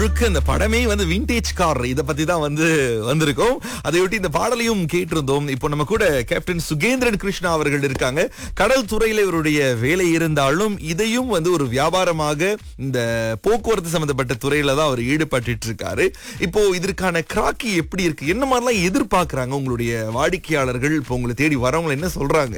முழுக்க இந்த படமே வந்து விண்டேஜ் கார் இத பத்தி தான் வந்து வந்திருக்கோம் அதையொட்டி இந்த பாடலையும் கேட்டிருந்தோம் இப்போ நம்ம கூட கேப்டன் சுகேந்திரன் கிருஷ்ணா அவர்கள் இருக்காங்க கடல் துறையில இவருடைய வேலை இருந்தாலும் இதையும் வந்து ஒரு வியாபாரமாக இந்த போக்குவரத்து சம்பந்தப்பட்ட துறையில தான் அவர் ஈடுபட்டு இருக்காரு இப்போ இதற்கான கிராக்கி எப்படி இருக்கு என்ன மாதிரிலாம் எதிர்பார்க்கறாங்க உங்களுடைய வாடிக்கையாளர்கள் இப்போ உங்களை தேடி வரவங்க என்ன சொல்றாங்க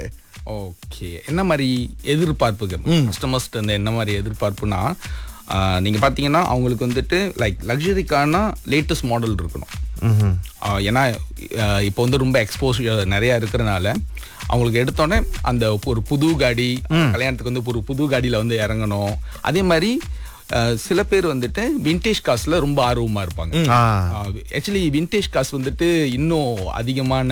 ஓகே என்ன மாதிரி எதிர்பார்ப்புகள் கஸ்டமர்ஸ்ட்டு இந்த என்ன மாதிரி எதிர்பார்ப்புனா ஆஹ், நீங்க பாத்தீங்கன்னா அவங்களுக்கு வந்துட்டு லைக் லக்ஸரிக்கான லேட்டஸ்ட் மாடல் இருக்கணும் ஆஹ், ஏன்னா ஆஹ், இப்போ வந்து ரொம்ப எக்ஸ்போஸ் நிறைய இருக்கிறனால அவங்களுக்கு எடுத்தோடனே அந்த ஒரு புது காடி கல்யாணத்துக்கு வந்து ஒரு புது காடியில வந்து இறங்கணும் அதே மாதிரி ஆஹ், சில பேர் வந்துட்டு விண்டேஜ் காஸ்ல ரொம்ப ஆர்வமா இருப்பாங்க ஆக்சுவலி விண்டேஜ் காஸ் வந்துட்டு இன்னும் அதிகமான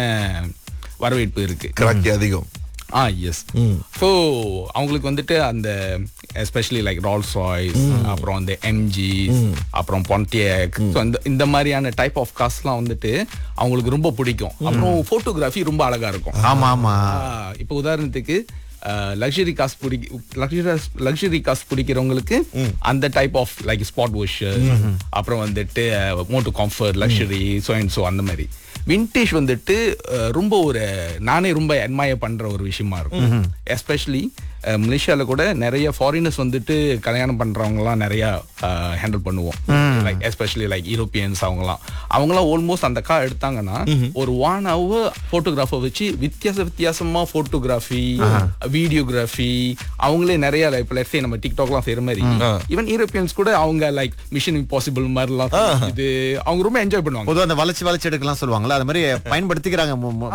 வரவேற்பு இருக்கு கிராக்கி அதிகம் ஆ எஸ் ஸோ அவங்களுக்கு வந்துட்டு அந்த எஸ்பெஷலி லைக் ரால்ஸ் ராய்ஸ் அப்புறம் அந்த எம்ஜி அப்புறம் பொன்டியக் ஸோ இந்த இந்த மாதிரியான டைப் ஆஃப் காஸ்ட்லாம் வந்துட்டு அவங்களுக்கு ரொம்ப பிடிக்கும் அப்புறம் ஃபோட்டோகிராஃபி ரொம்ப அழகா இருக்கும் ஆமா ஆமா ஆ, இப்போ உதாரணத்துக்கு லக்ஸரி காஸ் பிடிக்க லக்ஸரி லக்ஸரி காஸ் பிடிக்கிறவங்களுக்கு அந்த type of like spot wash அப்புறம் வந்துட்டு moto comfort luxury so and so அந்த மாதிரி விண்டேஜ் வந்துட்டு அஹ், ரொம்ப ஒரு நானே ரொம்ப அட்மயர் பண்ற ஒரு விஷயமா இருக்கும் எஸ்பெஷலி மலேசியால கூட நிறைய ஃபாரினர்ஸ் வந்துட்டு கல்யாணம் பண்றவங்கலாம் நிறைய ஹேண்டில் பண்ணுவோம் லைக் எஸ்பெஷலி லைக் யூரோப்பியன்ஸ் அவங்கலாம் அவங்கலாம் ஆல்மோஸ்ட் அந்த கார் எடுத்தாங்கன்னா ஒரு ஒன் ஹவர் போட்டோகிராஃபர் வச்சு வித்தியாச வித்தியாசமா போட்டோகிராஃபி வீடியோகிராஃபி அவங்களே நிறைய இப்போ லெட்ஸே நம்ம டிக்டாக்லாம் செய்யற மாதிரி ஈவன் யூரோப்பியன்ஸ் கூட அவங்க லைக் மிஷன் இம்பாசிபிள் மாதிரிலாம் இது அவங்க ரொம்ப என்ஜாய் பண்ணுவாங்க பொதுவா அந்த வளைச்சு வளைச்சு எடுக்கலாம் சொல்லுவாங்களா அது மாதிரி பயன்படுத்திக்கிறாங்க மு- மு-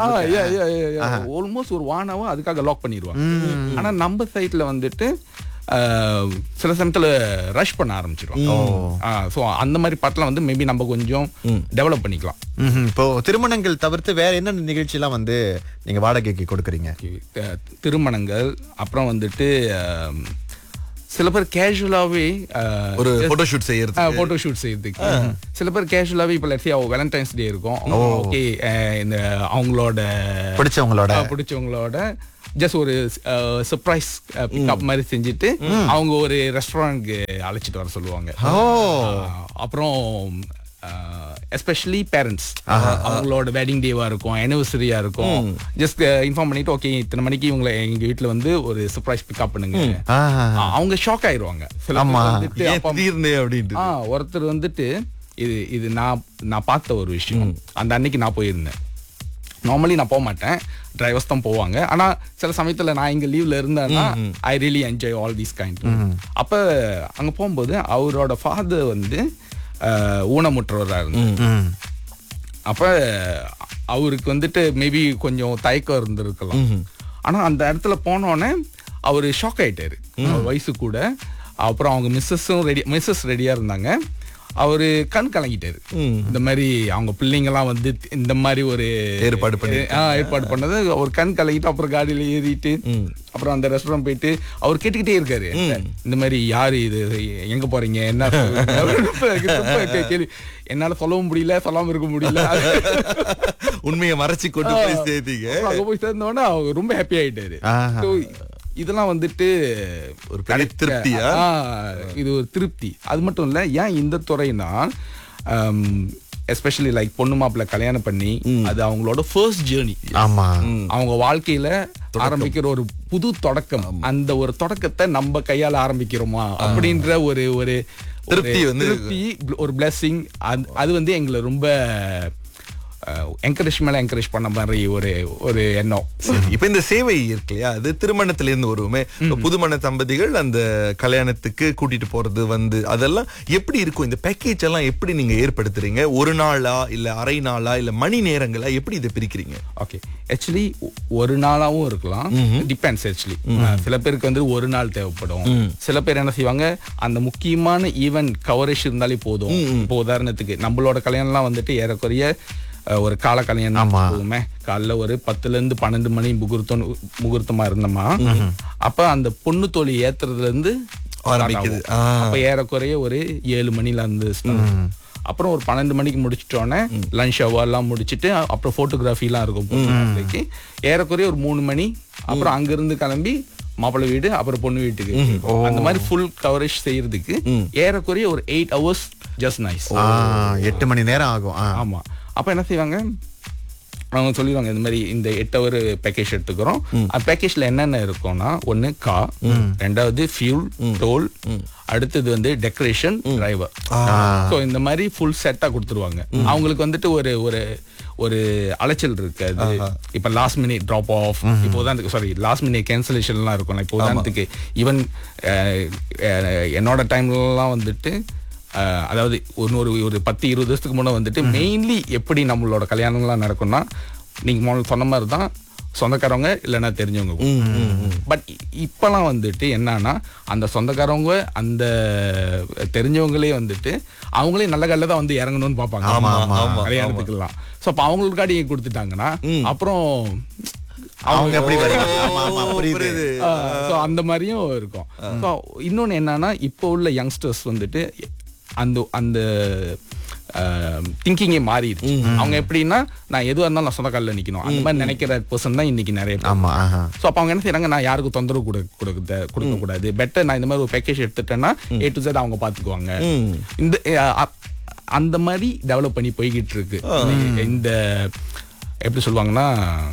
ஆல்மோஸ்ட் ஒரு ஒன் ஹவர் அதுக்காக லாக் பண்ணிடுவாங்க ஆனா நம்ம சைட்ல வந்துட்டு ஆஹ், சில சமயத்துல ரஷ் பண்ண ஆரம்பிச்சிருவாங்க ஸோ அந்த மாதிரி பாட்டெல்லாம் வந்து மேபி நம்ம கொஞ்சம் டெவலப் பண்ணிக்கலாம் ம்ஹும். இப்போ திருமணங்கள் தவிர்த்து வேற என்ன நிகழ்ச்சி எல்லாம் வந்து நீங்க வாடகைக்கு கொடுக்குறீங்க த- திருமணங்கள் அப்புறம் வந்துட்டு ஆம், சில பேர் கேஷுவலாவே ஒரு போட்டோ ஷூட் செய்யறது போட்டோ ஷூட் செய்யறதுக்கு சில பேர் கேஷுவலாவே இப்போ லட்சி வேலண்டைன்ஸ் டே இருக்கும் ஓகே இந்த அவங்களோட பிடிச்சவங்களோட ஆ, பிடிச்சவங்களோட ஜஸ்ட் ஒரு சர்ப்ரைஸ் பிக்கப் மாதிரி செஞ்சுட்டு அவங்க ஒரு ரெஸ்டாரண்ட்க்கு அழைச்சிட்டு வர சொல்லுவாங்க ஓ ஆ, அப்புறம் எஸ்பெஷலி பேரண்ட்ஸ் அவங்களோட வெட்டிங் டேவா இருக்கும் anniversary-ஆ இருக்கும் ஜஸ்ட் இன்ஃபார்ம் பண்ணிட்டு ஓகே இத்தனை மணிக்கு இவங்களை எங்க வீட்ல வந்து ஒரு சர்ப்ரைஸ் பிக்கப் பண்ணுங்க ஆஹா. ஆ, அவங்க ஷாக் ஆயிருவாங்க சில ஆமா. பேர் வந்துட்டு ஏன் அப்பா திடீர்னு அப்படின்ட்டு ஆ ஒருத்தர் வந்துட்டு இது இது நான் நான் பார்த்த ஒரு விஷயம் அந்த அன்னைக்கு நான் போயிருந்தேன் நார்மலி நான் போக மாட்டேன் டிரைவர்ஸ் தான் போவாங்க ஆனா சில சமயத்துல நான் இங்க லீவ்ல இருந்தேன்னா I really enjoy all these kind அப்ப அங்க போகும்போது அவரோட ஃபாதர் வந்து அஹ், ஊனமுற்றவரா இருந்தார் ம். அப்ப அவருக்கு வந்துட்டு மேபி கொஞ்சம் தயக்கம் இருந்திருக்கலாம் ஆனா அந்த இடத்துல போனோடனே அவர் ஷாக் ஆயிட்டாரு அவர் வயசு கூட அப்புறம் அவங்க மிஸ்ஸஸும் ரெடி மிஸ்ஸஸ் ரெடியா இருந்தாங்க அவரு கண் கலங்கிட்டாரு இந்த மாதிரி அவங்க பிள்ளைங்கலாம் வந்து இந்த மாதிரி ஒரு ஏற்பாடு பண்ணி ஆ, ஏற்பாடு பண்ணது அவர் கண் கலங்கிட்டு அப்புறம் காடியில ஏறிட்டு அப்புறம் அந்த ரெஸ்டாரண்ட் போயிட்டு அவர் கேட்டுக்கிட்டே இருக்காரு இந்த மாதிரி யாரு இது எங்க போறீங்க என்ன சொல்றீங்க? ரொம்ப கே- கேள்வி என்னால சொல்லவும் முடியல சொல்லாம இருக்க முடியல உண்மையை மறைச்சு கொண்டு போய் சேர்த்தீங்க அப்புறம் அங்க போய் சேர்ந்தோடனே அவர் ரொம்ப ஹாப்பி ஆயிட்டாரு ஆஹா. So, இதெல்லாம் வந்துட்டு ஒரு பெரிய திருப்தியா? ஆ, இது ஒரு திருப்தி அது மட்டும் இல்ல ஏன் இந்த துறைனா எஸ்பெஷலி லைக் பொண்ணு மாப்பிள்ளை கல்யாணம் பண்ணி அது அவங்களோட ஃபர்ஸ்ட் ஜேர்னி ஆமா அவங்க வாழ்க்கையில ஆரம்பிக்கிற ஒரு புது தொடக்கம் அந்த ஒரு தொடக்கத்தை நம்ம கையால ஆரம்பிக்கிறோமா அப்படின்ற ஒரு ஒரு ஒரு திருப்தி வந்து- திருப்தி ஒரு பிளெஸிங் அது வந்து எங்களை ரொம்ப என்கரேஜ் மேல என்கரேஜ் பண்ண மாதிரி ஒரு ஒரு எண்ணம் சரி, இப்ப இந்த சேவை இருக்கு இல்லையா அது திருமணத்துல இருந்து வருமே இப்ப புதுமண தம்பதிகள் அந்த கல்யாணத்துக்கு கூட்டிட்டு போறது வந்து அதெல்லாம் எப்படி இருக்கும் இந்த பேக்கேஜ் எல்லாம் எப்படி நீங்க ஏற்படுத்துறீங்க ஒரு நாளா இல்ல அரை நாளா இல்ல மணி நேரங்களா எப்படி இதை பிரிக்கிறீங்க ஓகே ஆக்சுவலி ஒரு நாளாவும் இருக்கலாம் டிபெண்ட்ஸ் ஆக்சுவலி சில பேருக்கு வந்து ஒரு நாள் தேவைப்படும் சில பேர் என்ன செய்வாங்க அந்த முக்கியமான ஈவென்ட் கவரேஜ் இருந்தாலே போதும் இப்போ உதாரணத்துக்கு நம்மளோட கல்யாணம்லாம் வந்துட்டு ஏறக்குறைய அஹ், ஒரு கால கல்யாணம் ஆமா. போதுமே காலைல ஒரு பத்துல இருந்து பன்னெண்டு மணி முகூர்த்தம் முகூர்த்தமா இருந்தோமா அப்ப அந்த பொண்ணு தோழி ஏத்துறதுல இருந்து start ஆரம்பிக்குது. ஆகும். ஆ. அப்ப ஏறக்குறைய ஒரு ஏழு மணில இருந்து start. அப்புறம் ஒரு பன்னெண்டு மணிக்கு முடிச்சிட்டோன்னே லஞ்ச் எல்லாம் முடிச்சிட்டு அப்புறம் போட்டோகிராஃபிலாம் இருக்கும் photography-க்கு. ஏறக்குறைய ஒரு மூணு மணி அப்புறம் அங்கிருந்து கிளம்பி மாப்பிள்ளை வீடு அப்புறம் பொண்ணு வீட்டுக்கு அந்த மாதிரி ஃபுல் கவரேஜ் செய்யறதுக்கு ஏறக்குறைய ஒரு எயிட் ஹவர்ஸ் ஜஸ்ட் நைஸ் ஆ, எட்டு மணி நேரம் ஆகும் ஆ. ஆமா அப்ப என்ன செய்வாங்க அவங்க சொல்லிடுவாங்க இந்த மாதிரி இந்த எட்டு ஹவர் பேக்கேஜ் எடுத்துக்கிறோம் அந்த பேக்கேஜ்ல என்னென்ன இருக்கும்னா ஒன்னு கா ரெண்டாவது ஃபியூல் டோல் அடுத்தது வந்து டெக்கரேஷன் டிரைவர் ஸோ இந்த மாதிரி ஃபுல் செட்டா கொடுத்துருவாங்க அவங்களுக்கு வந்துட்டு ஒரு ஒரு ஒரு அலைச்சல் இருக்காது இப்ப லாஸ்ட் மினிட் ட்ராப் ஆஃப் இப்போ உதாரணத்துக்கு சாரி லாஸ்ட் மினிட் கேன்சலேஷன்லாம் இருக்கும் இப்போ உதாரணத்துக்கு ஈவன் என்னோட டைம்லலாம் வந்துட்டு அஹ், அதாவது இன்னொரு ஒரு பத்து இருபது வருஷத்துக்கு முன்னே வந்துட்டு மெயின்லி எப்படி நம்மளோட கல்யாணங்கள்லாம் நடக்கும்னா நீங்க முதல்ல சொன்ன மாதிரி தான் சொந்தக்காரவங்க இல்லைன்னா தெரிஞ்சவங்க பட் இப்பெல்லாம் வந்துட்டு என்னன்னா அந்த சொந்தக்காரவங்க அந்த தெரிஞ்சவங்களே வந்துட்டு அவங்களே நல்ல கல்ல தான் வந்து இறங்கணும்னு பார்ப்பாங்க ஆமா, ஆமா, ஆமா. கல்யாணத்துக்குலாம் ஸோ அப்போ அவங்களுக்காடி கொடுத்துட்டாங்கன்னா அப்புறம் அவங்க எப்படி வருவாங்க ஆமா ஆமா புரியுது புரியுது ஸோ அந்த மாதிரியும் இருக்கும் ஸோ இன்னொன்று என்னன்னா இப்போ உள்ள யங்ஸ்டர்ஸ் வந்துட்டு அந்த அந்த திங்கிங்கே மாறிடுச்சு அவங்க எப்படின்னா நான் எதுவாக இருந்தாலும் நான் சொந்த காலில் நிற்கணும் அந்த மாதிரி நினைக்கிற பர்சன் தான் இன்னைக்கு நிறைய பேர் ஆமா ஆஹா ஸோ அப்போ அவங்க என்ன செய்றாங்க நான் யாருக்கும் தொந்தரவு கொடு கொடுக்க கொடுக்க கூடாது பெட்டர் நான் இந்த மாதிரி ஒரு பேக்கேஜ் எடுத்துட்டேன்னா ஏ டு Z அவங்க பார்த்துக்குவாங்க இந்த அஹ், அ- அந்த மாதிரி டெவலப் பண்ணி போய்கிட்டு இருக்கு இந்த எப்படி சொல்லுவாங்கன்னா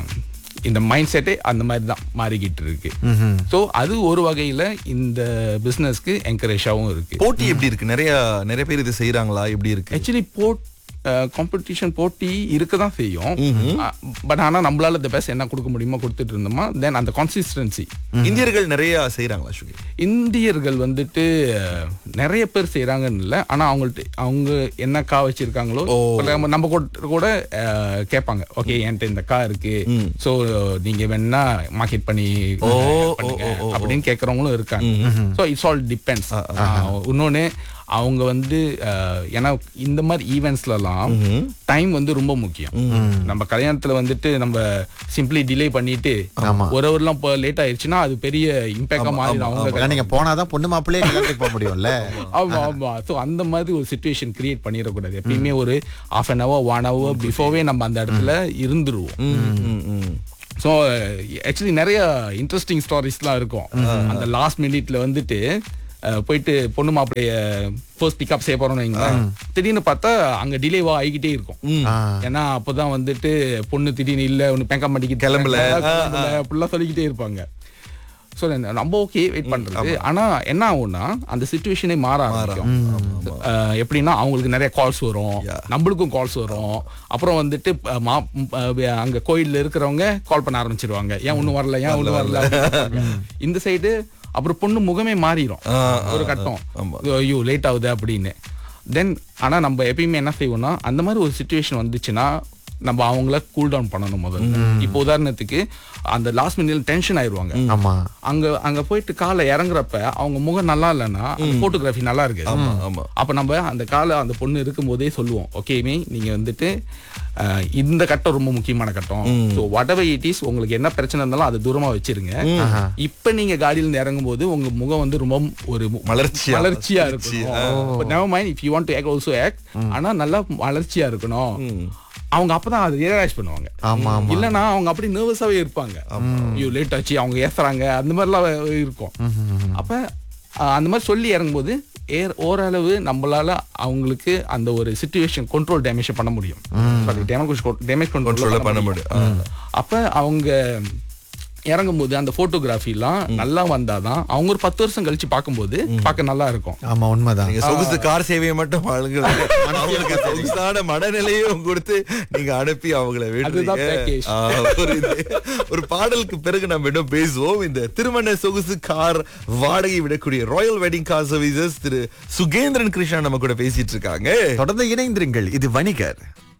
இந்த மைண்ட் செட்டே அந்த மாதிரி தான் மாறிக்கிட்டு இருக்கு ஸோ அது ஒரு வகையில இந்த பிசினஸ்க்கு என்கரேஜாகவும் இருக்கு போட்டி எப்படி இருக்கு நிறைய நிறைய பேர் இது செய்யறாங்களா எப்படி இருக்கு ஆக்சுவலி போட் காம்படிஷன் போட்டி இருக்க தான் செய்யும் பட் ஆனா நம்மளால இந்த பெஸ்ட் என்ன கொடுக்க முடியுமோ கொடுத்துட்டு இருந்தோமா தென் அந்த கன்சிஸ்டன்சி இந்தியர்கள் நிறைய செய்யறாங்களா சுகி இந்தியர்கள் வந்துட்டு அஹ், நிறைய பேர் செய்றாங்கன்னு இல்லை ஆனா அவங்கள்ட்ட அவங்க என்ன கா வச்சிருக்காங்களோ இப்ப நம்ம- நம்ம கூட கூட அஹ், கேட்பாங்க ஓகே என்கிட்ட இந்த கா இருக்கு சோ நீங்க வேணா மார்க்கெட் பண்ணி பண்ணுங்க அப்படின்னு கேட்கறவங்களும் இருக்காங்க சோ இட்ஸ் ஆல் டிபெண்ட்ஸ் இன்னொன்னு அவங்க வந்து அஹ், ஏன்னா இந்த மாதிரி ஈவெண்ட்ஸ்லலாம் டைம் வந்து ரொம்ப முக்கியம் நம்ம கல்யாணத்துல வந்துட்டு நம்ம சிம்பிளி டிலே பண்ணிட்டு ஆமா. ஒரு ஹவர்லாம் லேட் ஆயிடுச்சுன்னா அது பெரிய இம்பாக்டா மாறிடும் அவங்க ஏன்னா நீங்க போனாதான் பொண்ணு மாப்பிள்ளையே கல்யாணத்துக்கு போக முடியும்ல ஆமா ஆமா ஸோ அந்த மாதிரி ஒரு சுச்சுவேஷன் கிரியேட் பண்ணிடக்கூடாது எப்பயுமே ஒரு half an hour one hour பிஃபோர்வே நம்ம அந்த இடத்துல இருந்துருவோம் ஸோ ஆக்சுவலி நிறைய இன்ட்ரெஸ்டிங் ஸ்டாரிஸ்லாம் இருக்கும் அந்த லாஸ்ட் மினிட்ல வந்துட்டு அஹ், போயிட்டு பொண்ணு மாப்பிளைய ஃபர்ஸ்ட் பிக்கப் செய்ய போறோம்னு வைங்களேன் திடீர்னு பார்த்தா அங்க டிலேவா ஆகிக்கிட்டே இருக்கும் ஆ. ஏன்னா அப்பதான் வந்துட்டு பொண்ணு திடீர்னு இல்ல ஒன்னு பேங்க மாட்டிக்கிட்டு கிளம்பல. கிளம்பல அப்படிலாம் சொல்லிக்கிட்டே இருப்பாங்க ஸோ நம்ம ஓகே வெயிட் பண்றது ஆனா என்ன ஆகும்னா அந்த சுச்சுவேஷனே மாற ஆரம்பிக்கும் அஹ், எப்படின்னா அவங்களுக்கு நிறைய கால்ஸ் வரும் நம்மளுக்கும் கால்ஸ் வரும் அப்புறம் வந்துட்டு அஹ், மா ம், அஹ், அங்க கோயில்ல இருக்கிறவங்க கால் பண்ண ஆரம்பிச்சிருவாங்க ஏன் ஒன்னும் வரல ஏன் ஒன்னும் வரல அப்படின்னு கேட்பாங்க. இந்த சைடு அப்புறம் பொண்ணு முகமே மாறிடும் ஒரு கட்டம் ஐயோ லேட் ஆகுது அப்படின்னு தென் ஆனா நம்ம எப்பயுமே என்ன செய்வோம்னா அந்த மாதிரி ஒரு சுச்சுவேஷன் வந்துச்சுன்னா நம்ம அவங்கள கூல் டவுன் பண்ணணும் முதல்ல இப்போ உதாரணத்துக்கு அந்த லாஸ்ட் மினிட்ல டென்ஷன் ஆயிருவாங்க ஆமா அங்க அங்க போயிட்டு காலை இறங்குறப்ப அவங்க முகம் நல்லா இல்லைன்னா போட்டோகிராஃபி நல்லா இருக்கு ஆமா. அப்ப நம்ம அந்த காலை அந்த பொண்ணு இருக்கும் போதே சொல்லுவோம் ஓகேமே நீங்க வந்துட்டு அஹ், இந்த கட்டம் ரொம்ப முக்கியமான கட்டம் ஸோ whatever it is உங்களுக்கு என்ன பிரச்சனை இருந்தாலும் அதை தூரமா வச்சிருங்க இப்ப நீங்க காடியில இருந்து இறங்கும் போது உங்க முகம் வந்து ரொம்ப ஒரு மு- மலர்ச்சியா. மலர்ச்சியா இருக்கணும் never mind if you want to act also act ஆனா நல்லா மலர்ச்சியா இருக்கணும் அவங்க அப்பதான் அதை ரியலைஸ் பண்ணுவாங்க ஆமா ஆமா இல்லனா அவங்க அப்படி நர்வஸாவே இருப்பாங்க ஐயோ லேட் ஆச்சு அவங்க ஏசுறாங்க அந்த மாதிரிலாம் இருக்கும் அப்ப அஹ், அந்த மாதிரி சொல்லி இறங்கும்போது ஏர் ஓரளவு நம்மளால அவங்களுக்கு அந்த ஒரு சுச்சுவேஷன் கண்ட்ரோல் டேமேஜ் பண்ண முடியும் டேமேஜ் டேமேஜ் Control கண்ட்ரோல் பண்ண முடியும். அப்ப அவங்க இறங்கும்போது அந்த போட்டோகிராஃபிலாம் நல்லா வந்தாதான் அவங்க ஒரு பத்து வருஷம் கழிச்சு பார்க்கும்போது பார்க்க நல்லா இருக்கும் ஆமா உண்மைதான் நீங்க சொகுசு கார் சேவையை மட்டும் ஆளுங்க அவங்களுக்கு சொகுசான மனநிலையும் கொடுத்து நீங்க அனுப்பி அவங்கள அதுதான் package. விடுறீங்க ஆ, புரியுது. ஒரு பாடலுக்கு பிறகு நம்ம இன்னும் பேசுவோம் இந்த திருமண சொகுசு கார் வாடகை விடக்கூடிய ராயல் வெட்டிங் கார் சர்வீசஸ் திரு சுகேந்திரன் கிருஷ்ணா நம்ம கூட பேசிட்டு இருக்காங்க தொடர்ந்து இணைந்திருங்கள் இது வணிகர்